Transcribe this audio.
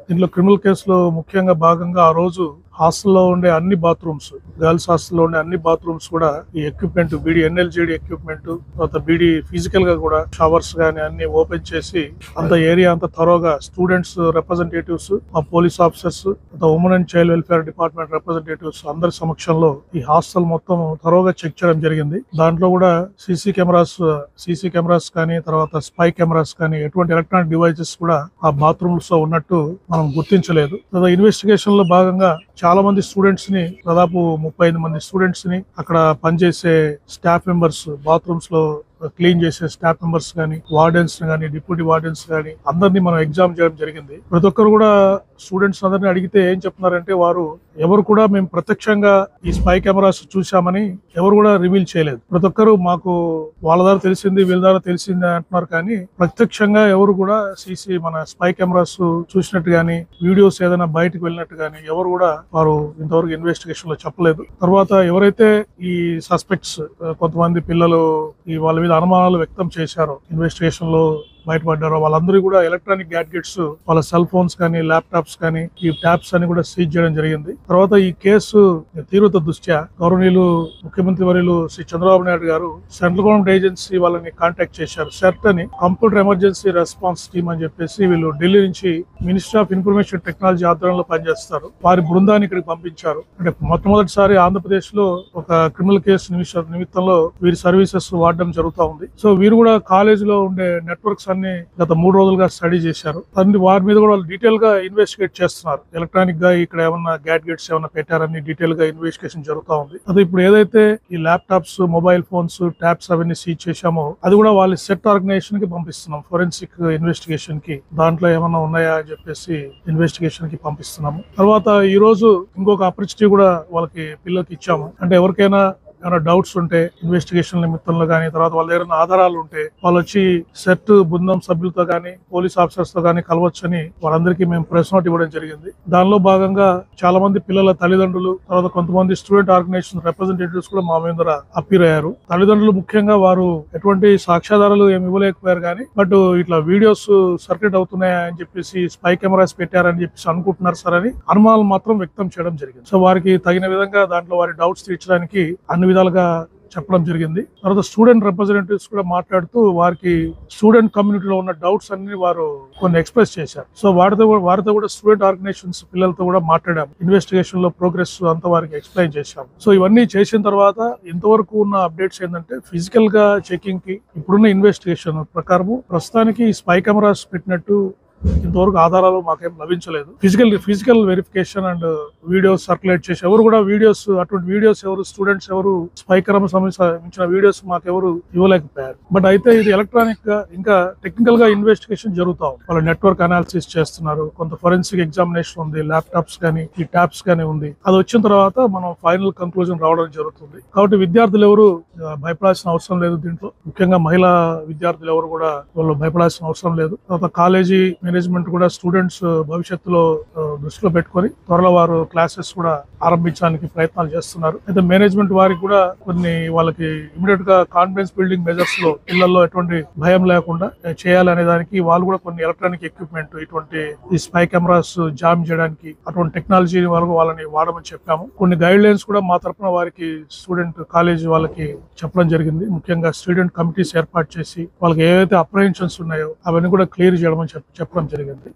దీంట్లో క్రిమినల్ కేసులో ముఖ్యంగా భాగంగా ఆ రోజు హాస్టల్లో ఉండే అన్ని బాత్రూమ్స్ గర్ల్స్ హాస్టల్లో ఉండే అన్ని బాత్రూమ్స్ కూడా ఈ ఎక్విప్మెంట్ బీడీ ఎన్ఎల్జీడీ ఎక్విప్మెంట్ తర్వాత బీడీ ఫిజికల్ గా కూడా షవర్స్ గానీ అన్ని ఓపెన్ చేసి అంత ఏరియా అంత త్వరగా స్టూడెంట్స్ రిప్రజెంటేటివ్స్ ఆ police officers women and child welfare department representatives అందరి సమక్షంలో ఈ హాస్టల్ మొత్తం త్వరగా చెక్ చేయడం జరిగింది దాంట్లో కూడా సీసీ కెమెరాస్ సీసీ కెమెరాస్ కానీ తర్వాత స్పై కెమెరాస్ కానీ ఎటువంటి ఎలక్ట్రానిక్ డివైసెస్ కూడా ఆ బాత్రూమ్స్ లో ఉన్నట్టు మనం గుర్తించలేదు తర్వాత ఇన్వెస్టిగేషన్ లో భాగంగా చాలా మంది స్టూడెంట్స్ ని దాదాపు ముప్పై ఐదు మంది స్టూడెంట్స్ ని అక్కడ పనిచేసే స్టాఫ్ మెంబర్స్ బాత్రూమ్స్ లో క్లీన్ చేసే స్టాఫ్ మెంబర్స్ కానీ వార్డెన్స్ కానీ డిప్యూటీ వార్డెన్స్ కానీ అందరినీ మనం ఎగ్జామ్ చేయడం జరిగింది ప్రతి ఒక్కరు కూడా స్టూడెంట్స్ అందరిని అడిగితే ఏం చెప్తున్నారంటే వారు ఎవరు కూడా మేము ప్రత్యక్షంగా ఈ స్పై కెమెరాస్ చూసామని ఎవరు కూడా రివీల్ చేయలేదు ప్రతి ఒక్కరు మాకు వాళ్ళ ద్వారా తెలిసింది వీళ్ళ ద్వారా తెలిసింది అంటున్నారు కానీ ప్రత్యక్షంగా ఎవరు కూడా సీసీ మన స్పై కెమెరాస్ చూసినట్టు కానీ వీడియోస్ ఏదైనా బయటకు వెళ్ళినట్టు కానీ ఎవరు కూడా వారు ఇంతవరకు ఇన్వెస్టిగేషన్ లో చెప్పలేదు తర్వాత ఎవరైతే ఈ సస్పెక్ట్స్ కొంతమంది పిల్లలు ఈ వాళ్ళ మీద అనుమానాలు వ్యక్తం చేశారో ఇన్వెస్టిగేషన్ లో బయటపడ్డారో వాళ్ళందరూ కూడా ఎలక్ట్రానిక్ గ్యాడ్గెట్స్ వాళ్ళ సెల్ ఫోన్స్ కానీ ల్యాప్టాప్స్ కానీ ఈ ట్యాబ్స్ అని కూడా సీజ్ చేయడం జరిగింది తర్వాత ఈ కేసు తీవ్రత దృష్ట్యా గౌరవనీయులు ముఖ్యమంత్రి వర్యులు శ్రీ చంద్రబాబు నాయుడు గారు సెంట్రల్ గవర్నమెంట్ ఏజెన్సీ వాళ్ళని కాంటాక్ట్ చేశారు సెర్ట్ అని కంప్యూటర్ ఎమర్జెన్సీ రెస్పాన్స్ టీమ్ అని చెప్పేసి వీళ్ళు ఢిల్లీ నుంచి మినిస్ట్రీ ఆఫ్ ఇన్ఫర్మేషన్ టెక్నాలజీ ఆధ్వర్యంలో పనిచేస్తారు వారి బృందాన్ని ఇక్కడికి పంపించారు అంటే మొట్టమొదటిసారి ఆంధ్రప్రదేశ్ లో ఒక క్రిమినల్ కేసు నిమిష నిమిత్తంలో వీరి సర్వీసెస్ వాడడం జరుగుతూ ఉంది సో వీరు కూడా కాలేజ్ లో ఉండే నెట్వర్క్స్ అన్ని గత మూడు రోజులుగా స్టడీ చేశారు దాన్ని వారి మీద కూడా డీటెయిల్ గా ఇన్వెస్టిగేట్ చేస్తున్నారు ఎలక్ట్రానిక్ గా ఇక్కడ ఏమన్నా గ్యాడ్గెట్స్ ఏమన్నా పెట్టారని డీటెయిల్ గా ఇన్వెస్టిగేషన్ జరుగుతూ ఉంది అది ఇప్పుడు ఏదైతే ఈ ల్యాప్టాప్స్ మొబైల్ ఫోన్స్ ట్యాబ్స్ అవన్నీ సీజ్ చేశామో అది కూడా వాళ్ళ సెట్ ఆర్గనైజేషన్ కి పంపిస్తున్నాం ఫోరెన్సిక్ ఇన్వెస్టిగేషన్ కి దాంట్లో ఏమన్నా ఉన్నాయా అని చెప్పేసి ఇన్వెస్టిగేషన్ కి పంపిస్తున్నాము తర్వాత ఈ రోజు ఇంకొక ఆపర్చునిటీ కూడా వాళ్ళకి పిల్లలకి ఇచ్చాము అంటే ఎవరికైనా ఏమైనా డౌట్స్ ఉంటే ఇన్వెస్టిగేషన్ నిమిత్తంలో కానీ తర్వాత వాళ్ళ దగ్గర ఉన్న ఆధారాలు ఉంటే వాళ్ళు వచ్చి సెట్ బృందం సభ్యులతో కానీ పోలీస్ ఆఫీసర్స్ తో కానీ కలవచ్చని వాళ్ళందరికీ మేము ప్రెస్ నోట్ ఇవ్వడం జరిగింది దానిలో భాగంగా చాలా మంది పిల్లల తల్లిదండ్రులు తర్వాత కొంతమంది స్టూడెంట్ ఆర్గనైజేషన్ రిప్రజెంటేటివ్స్ కూడా మా మీద అప్పీర్ అయ్యారు తల్లిదండ్రులు ముఖ్యంగా వారు ఎటువంటి సాక్ష్యాధారాలు ఏమి ఇవ్వలేకపోయారు కానీ బట్ ఇట్లా వీడియోస్ సర్క్యులేట్ అవుతున్నాయా అని చెప్పేసి స్పై కెమెరాస్ పెట్టారని చెప్పేసి అనుకుంటున్నారు సార్ అని అనుమానాలు మాత్రం వ్యక్తం చేయడం జరిగింది సో వారికి తగిన విధంగా దాంట్లో వారి డౌట్స్ తీర్చడానికి అన్ని విధాలుగా చెప్పడం జరిగింది తర్వాత స్టూడెంట్ రిప్రజెంటేటివ్స్ కూడా మాట్లాడుతూ వారికి స్టూడెంట్ కమ్యూనిటీలో ఉన్న డౌట్స్ అన్ని వారు కొన్ని ఎక్స్ప్రెస్ చేశారు సో వారితో కూడా- వారితో కూడా స్టూడెంట్ ఆర్గనైజేషన్స్ పిల్లలతో కూడా మాట్లాడాము ఇన్వెస్టిగేషన్ లో ప్రోగ్రెస్ అంతా వారికి ఎక్స్ప్లెయిన్ చేశాము సో ఇవన్నీ చేసిన తర్వాత ఇంతవరకు ఉన్న అప్డేట్స్ ఏంటంటే ఫిజికల్ గా చెకింగ్ కి ఇప్పుడున్న ఇన్వెస్టిగేషన్ ప్రకారము ప్రస్తుతానికి స్పై కెమెరాస్ పెట్టినట్టు ఇంతవరకు ఆధారాలు మాకేం లభించలేదు physical physical verification and videos circulate చేసి ఎవరు కూడా వీడియోస్ అటువంటి వీడియోస్ ఎవరు స్టూడెంట్స్ ఎవరు స్పైకరమ సంబంధించిన వీడియోస్ మాకు ఎవరు ఇవ్వలేకపోయారు బట్ అయితే ఇది ఎలక్ట్రానిక్ గా ఇంకా టెక్నికల్ గా ఇన్వెస్టిగేషన్ జరుగుతా ఉంది వాళ్ళు నెట్వర్క్ అనాలిసిస్ చేస్తున్నారు కొంత ఫోరెన్సిక్ ఎగ్జామినేషన్ ఉంది ల్యాప్టాప్స్ కానీ ఈ ట్యాబ్స్ కానీ ఉంది అది వచ్చిన తర్వాత మనం ఫైనల్ కంక్లూజన్ రావడం జరుగుతుంది కాబట్టి విద్యార్థులు ఎవరు ఆ, భయపడాల్సిన అవసరం లేదు దీంట్లో ముఖ్యంగా మహిళా విద్యార్థులు ఎవరు కూడా వాళ్ళు భయపడాల్సిన అవసరం లేదు తర్వాత కాలేజీ మేనేజ్మెంట్ కూడా స్టూడెంట్స్ భవిష్యత్తులో ఆ, దృష్టిలో పెట్టుకొని త్వరలో వారు క్లాసెస్ కూడా ఆరంభించడానికి ప్రయత్నాలు చేస్తున్నారు అయితే మేనేజ్మెంట్ వారికి కూడా కొన్ని వాళ్ళకి ఇమీడియట్ గా కాన్ఫిడెన్స్ బిల్డింగ్ మెజర్స్ లో పిల్లల్లో ఎటువంటి భయం లేకుండా చేయాలనే దానికి వాళ్ళు కూడా కొన్ని ఎలక్ట్రానిక్ ఎక్విప్మెంట్ ఇటువంటి ఈ స్పై కెమెరాస్ జామ్ చేయడానికి అటువంటి టెక్నాలజీ వరకు వాళ్ళని వాడమని చెప్పాము కొన్ని గైడ్ లైన్స్ కూడా మా తరపున వారికి స్టూడెంట్ కాలేజ్ వాళ్ళకి చెప్పడం జరిగింది ముఖ్యంగా స్టూడెంట్ కమిటీస్ ఏర్పాటు చేసి వాళ్ళకి ఏవైతే అప్రహెన్షన్స్ ఉన్నాయో అవన్నీ కూడా క్లియర్ చేయడం చెప్పడం జరిగింది